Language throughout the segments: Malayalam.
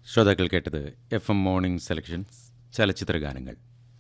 ശ്രോതാക്കൾ കേട്ടത് എഫ് എം മോർണിംഗ് സെലക്ഷൻസ് ചലച്ചിത്ര ഗാനങ്ങൾ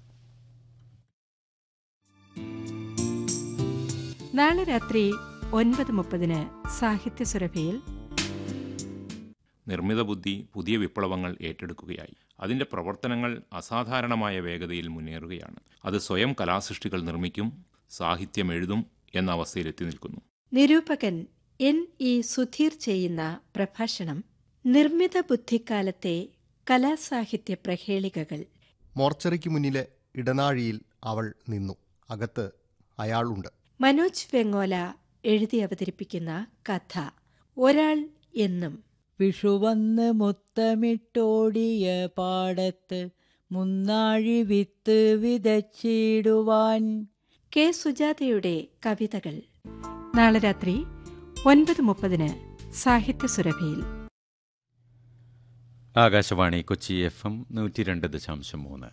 നാളെ രാത്രി ഒൻപത് മുപ്പതിന് സാഹിത്യ സുരഭിയിൽ നിർമ്മിത ബുദ്ധി പുതിയ വിപ്ലവങ്ങൾ ഏറ്റെടുക്കുകയായി അതിൻ്റെ പ്രവർത്തനങ്ങൾ അസാധാരണമായ വേഗതയിൽ മുന്നേറുകയാണ് അത് സ്വയം കലാസൃഷ്ടികൾ നിർമ്മിക്കും സാഹിത്യം എഴുതും എന്ന അവസ്ഥയിലെത്തി നിൽക്കുന്നു നിരൂപകൻ എൻ ഇ സുധീർ ചെയ്യുന്ന പ്രഭാഷണം നിർമ്മിത ബുദ്ധിക്കാലത്തെ കലാസാഹിത്യ പ്രഹേളികകൾ മോർച്ചറിക്ക് മുന്നിലെ ഇടനാഴിയിൽ അവൾ നിന്നു അകത്ത് അയാളുണ്ട് മനോജ് വെങ്ങോല എഴുതി അവതരിപ്പിക്കുന്ന കഥ ഒരാൾ എന്നും വിഷുവന്ന് മുത്തമിട്ടോടിയ പാടത്ത് മുന്നാഴി വിത്ത് വിതച്ചിടുവാൻ കെ സുജാതയുടെ കവിതകൾ നാളെ രാത്രി ഒൻപത് മുപ്പതിന് സാഹിത്യ സുരഭിയിൽ ആകാശവാണി കൊച്ചി എഫ് എം നൂറ്റി രണ്ട് ദശാംശം മൂന്ന്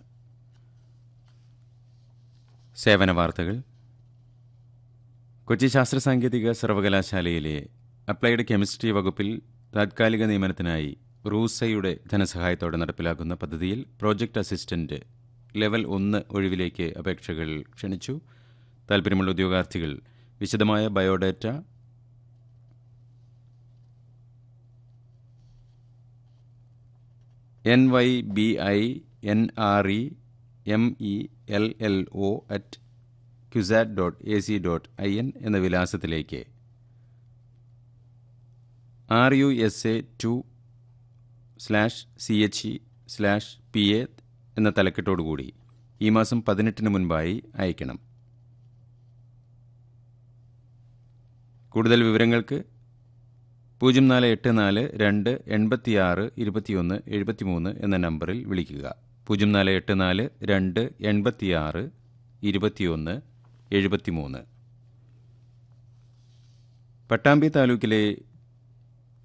സേവന വാർത്തകൾ കൊച്ചി ശാസ്ത്ര സാങ്കേതിക സർവകലാശാലയിലെ അപ്ലൈഡ് കെമിസ്ട്രി വകുപ്പിൽ താത്കാലിക നിയമനത്തിനായി റൂസയുടെ ധനസഹായത്തോടെ നടപ്പിലാക്കുന്ന പദ്ധതിയിൽ പ്രോജക്റ്റ് അസിസ്റ്റന്റ് ലെവൽ ഒന്ന് ഒഴിവിലേക്ക് അപേക്ഷകൾ ക്ഷണിച്ചു താൽപ്പര്യമുള്ള ഉദ്യോഗാർത്ഥികൾ വിശദമായ biodata N Y B I N R E M E L L O at cusat dot A C dot I N എന്ന വിലാസത്തിലേക്ക് R U S A two slash C H E slash P A എന്ന തലക്കെട്ടോടുകൂടി ഈ മാസം പതിനെട്ടിന് മുൻപായി അയക്കണം കൂടുതൽ വിവരങ്ങൾക്ക് പൂജ്യം നാല് എട്ട് നാല് രണ്ട് എൺപത്തിയാറ് ഇരുപത്തിയൊന്ന് എഴുപത്തിമൂന്ന് എന്ന നമ്പറിൽ വിളിക്കുക പൂജ്യം നാല് എട്ട് നാല് രണ്ട് എൺപത്തിയാറ് ഇരുപത്തിയൊന്ന് എഴുപത്തിമൂന്ന് പട്ടാമ്പി താലൂക്കിലെ